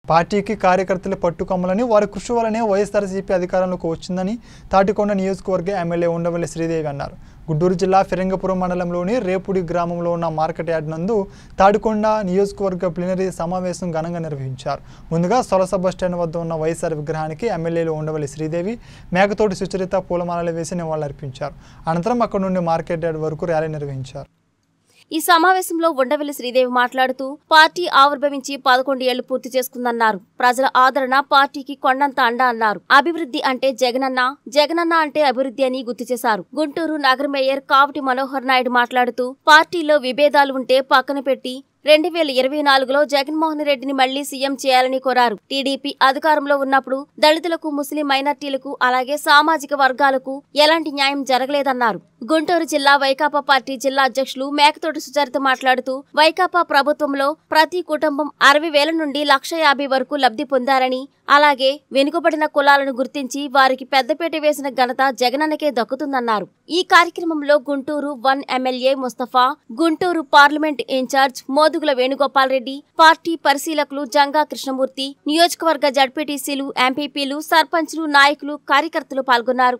పార్టీకి కార్యకర్తలు పట్టుకొమ్మలని వారి కృషి వల్లనే వైఎస్ఆర్సీపీ అధికారంలోకి వచ్చిందని తాటికొండ నియోజకవర్గ ఎమ్మెల్యే ఉండవల్లి శ్రీదేవి అన్నారు గుంటూరు జిల్లా ఫిరంగపురం మండలంలోని రేపుడి గ్రామంలో ఉన్న మార్కెట్ యార్డ్ నందు తాటికొండ నియోజకవర్గ ప్లీనరీ సమావేశం ఘనంగా నిర్వహించారు ముందుగా సొలస బస్ స్టాండ్ వద్ద ఉన్న వైఎస్ఆర్ విగ్రహానికి ఎమ్మెల్యేలు ఉండవల్లి శ్రీదేవి మేకతోటి సుచరిత పూలమాలలు వేసి నివాళులర్పించారు అనంతరం అక్కడి నుండి మార్కెట్ యార్డ్ వరకు ర్యాలీ నిర్వహించారు ఈ సమావేశంలో ఉండవల్లి శ్రీదేవి మాట్లాడుతూ పార్టీ ఆవిర్భవించి పదకొండు ఏళ్లు పూర్తి చేసుకుందన్నారు ప్రజల ఆదరణ పార్టీకి కొండంత అండ అన్నారు అభివృద్ధి అంటే జగనన్న జగనన్న అంటే అభివృద్ధి అని గుర్తు చేశారు గుంటూరు నగర మేయర్ కావటి మనోహర్ నాయుడు మాట్లాడుతూ పార్టీలో విభేదాలు ఉంటే పక్కన పెట్టి రెండు వేల ఇరవై నాలుగులో జగన్మోహన్ రెడ్డిని మళ్లీ సీఎం చేయాలని కోరారు టీడీపీ అధికారంలో ఉన్నప్పుడు దళితులకు ముస్లిం మైనార్టీలకు అలాగే సామాజిక వర్గాలకు ఎలాంటి న్యాయం జరగలేదన్నారు గుంటూరు జిల్లా వైకాపా పార్టీ జిల్లా అధ్యక్షులు మేకతోటి సుచరిత మాట్లాడుతూ వైకాపా ప్రభుత్వంలో ప్రతి కుటుంబం అరవై వేల నుండి లక్ష యాభై వరకు లబ్ధి పొందారని అలాగే వెనుకబడిన కులాలను గుర్తించి వారికి పెద్దపేట వేసిన ఘనత జగనన్నకే దక్కుతుందన్నారు ఈ కార్యక్రమంలో Guntur one MLA Mustafa Guntur parliament incharge Modugula Venugopal Reddy party పరిశీలకులు జంగా కృష్ణమూర్తి నియోజకవర్గ జడ్పీటీసీలు ఎంపీపీలు సర్పంచ్లు నాయకులు కార్యకర్తలు పాల్గొన్నారు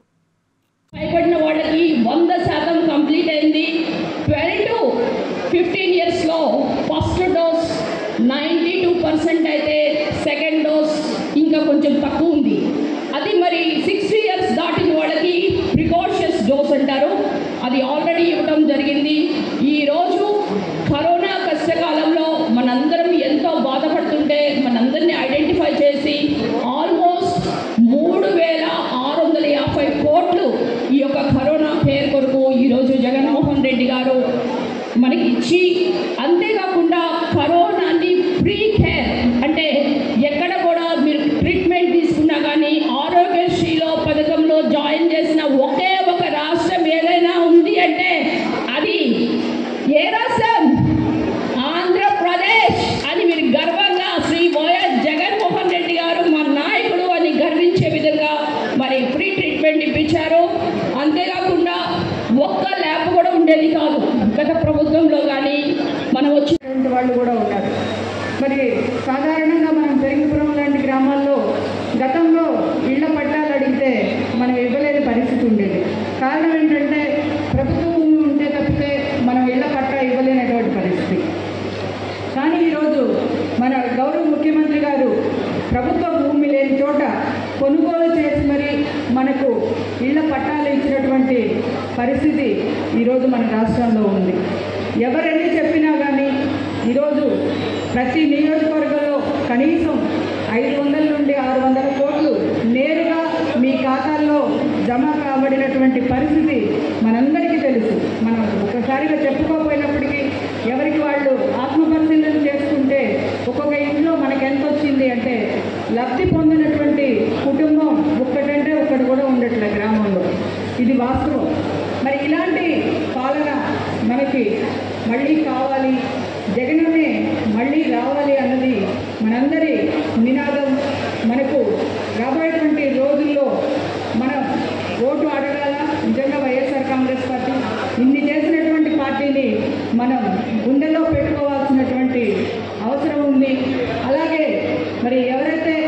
భయపడిన వాళ్ళకి వంద శాతం కంప్లీట్ అయింది ట్వెల్వ్ టు ఫిఫ్టీన్ ఇయర్స్లో first dose ninety two percent అయితే సెకండ్ డోస్ ఇంకా కొంచెం తక్కువ ఉంది అది మరి సిక్స్టీ ఇయర్స్ దాటిన వాళ్ళకి ప్రికాషన్స్ డోస్ అంటారు అది ఆల్రెడీ ఇవ్వడం జరిగింది ఈరోజు కరోనా కష్టకాలంలో మనందరం ఎంతో బాధపడుతుంటే మనందరినీ ఐడెంటిఫై చేసి ఆల్మోస్ట్ మూడు వేల ఆరు వందల యాభై కోట్లు ఈ యొక్క కరోనా కేర్ కొరకు ఈరోజు జగన్మోహన్ రెడ్డి గారు మనకి ఇచ్చి అంతేకాకుండా కరోనాని ఫ్రీ కేర్ అంటే ఎక్కడ కూడా మీరు ట్రీట్మెంట్ తీసుకున్నా కానీ ఆరోగ్యశ్రీలో పథకంలో జాయిన్ చేసిన ఒకే ఒక రాష్ట్రం ఏదైనా ఉంది అంటే అది ఏ రాష్ట్రం ఆంధ్రప్రదేశ్ అని మీరు గర్వంగా శ్రీ వైఎస్ జగన్మోహన్ రెడ్డి గారు మా నాయకుడు అని గర్వించే విధంగా మరి ఫ్రీ ట్రీట్మెంట్ ఇప్పించారు అంతేకాకుండా ఒక్క ల్యాబ్ కూడా ఉండేది కాదు గత ప్రభుత్వంలో కానీ మనం వచ్చినటువంటి వాళ్ళు కూడా ఉన్నారు మరి సాధారణంగా మనం పెరింగపురం లాంటి గ్రామాల్లో గతంలో ఇళ్ల పట్టాలు అడిగితే మనం ఇవ్వలేని పరిస్థితి ఉండేది కారణం ఏంటంటే ప్రభుత్వం భూమి ఉంటే తప్పితే మనం ఇళ్ల పట్టా ఇవ్వలేనటువంటి పరిస్థితి కానీ ఈరోజు మన గౌరవ ముఖ్యమంత్రి గారు ప్రభుత్వ భూమి లేని చోట కొనుగోలు చేసి మరి మనకు ఇళ్ల పట్టాలు ఇచ్చినటువంటి పరిస్థితి ఈరోజు మన రాష్ట్రంలో ఉంది ఎవరెన్ని చెప్పినా కానీ ఈరోజు ప్రతి నియోజకవర్గంలో కనీసం ఐదు వందల నుండి ఆరు వందల కోట్లు నేరుగా మీ ఖాతాల్లో జమ కాబడినటువంటి పరిస్థితి మనందరికీ తెలుసు మనం ఒకసారిగా చెప్పుకోకపోయినప్పటికీ ఎవరికి వాళ్ళు ఆత్మపరిశీలన చేసుకుంటే ఒక్కొక్క ఇంట్లో మనకి ఎంత వచ్చింది అంటే లబ్ధి పొందినటువంటి కుటుంబం ఒక్కటంటే ఒక్కటి కూడా ఉండట్లే గ్రామంలో ఇది వాస్తవం మరి ఇలాంటి పాలన మనకి మళ్ళీ కావాలి జగనమే మళ్ళీ రావాలి అన్నది మనందరి నినాదం మనకు రాబోయేటువంటి రోజుల్లో మనం ఓటు అడగాల నిజంగా వైఎస్ఆర్ కాంగ్రెస్ పార్టీ ఇన్ని చేసినటువంటి పార్టీని మనం గుండెలో పెట్టుకోవాల్సినటువంటి అవసరం ఉంది అలాగే మరి ఎవరైతే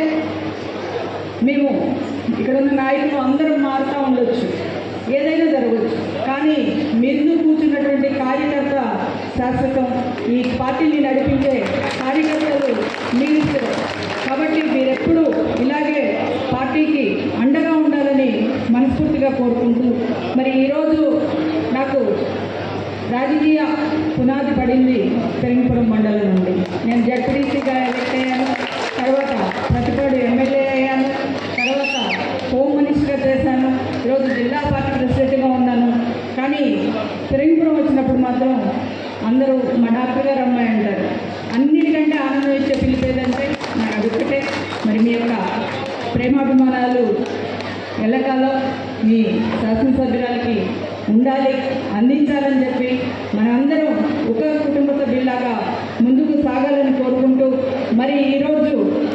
మేము ఇక్కడ ఉన్న నాయకులు అందరం మారుతూ ఉండొచ్చు ఏదైనా జరగవచ్చు కానీ మీరు కూర్చున్నటువంటి కార్యకర్త శాశ్వతం ఈ పార్టీని నడిపించే కార్యకర్తలు మీరు కాబట్టి మీరెప్పుడు ఇలాగే పార్టీకి అండగా ఉండాలని మనస్ఫూర్తిగా కోరుకుంటూ మరి ఈరోజు నాకు రాజకీయ పునాది పడింది పెరింపురం మండలం నుండి నేను జడ్పీటీసీగా ఎలక్ట్ అయ్యాను తర్వాత ప్రతిపాడు ఎమ్మెల్యే అయ్యాను తర్వాత హోమ్ మినిస్టర్గా చేశాను ఈరోజు జిల్లా పార్టీ ప్రెసిడెంట్గా ఉన్నాను కానీ పెరింపురం వచ్చినప్పుడు మాత్రం అందరూ మా డాక్టర్ గారు అమ్మాయి అంటారు అన్నిటికంటే ఆనందం ఇచ్చే పిలిపేదంటే నాకు అది ఒకటే మరి మీ యొక్క ప్రేమాభిమానాలు ఎల్లకాలం మీ శాసనసభ్యురాలకి ఉండాలి అందించాలని చెప్పి మనందరం ఒక కుటుంబ సభ్యులాగా ముందుకు సాగాలని కోరుకుంటూ మరి ఈరోజు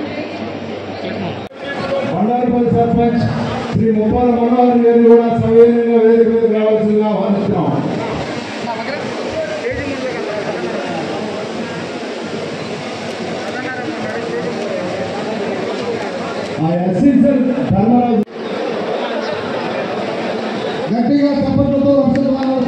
బండారుపల్లి సర్పంచ్ శ్రీ ముప్పాల మనోహర్ గారిని కూడా సవినయంగా వేదిక మీద రావాల్సిందిగా ఆహ్వానిస్తున్నాం ఆ అసిస్టెంట్ ధర్మరాజు గట్టిగా చప్పట్లతో వర్షం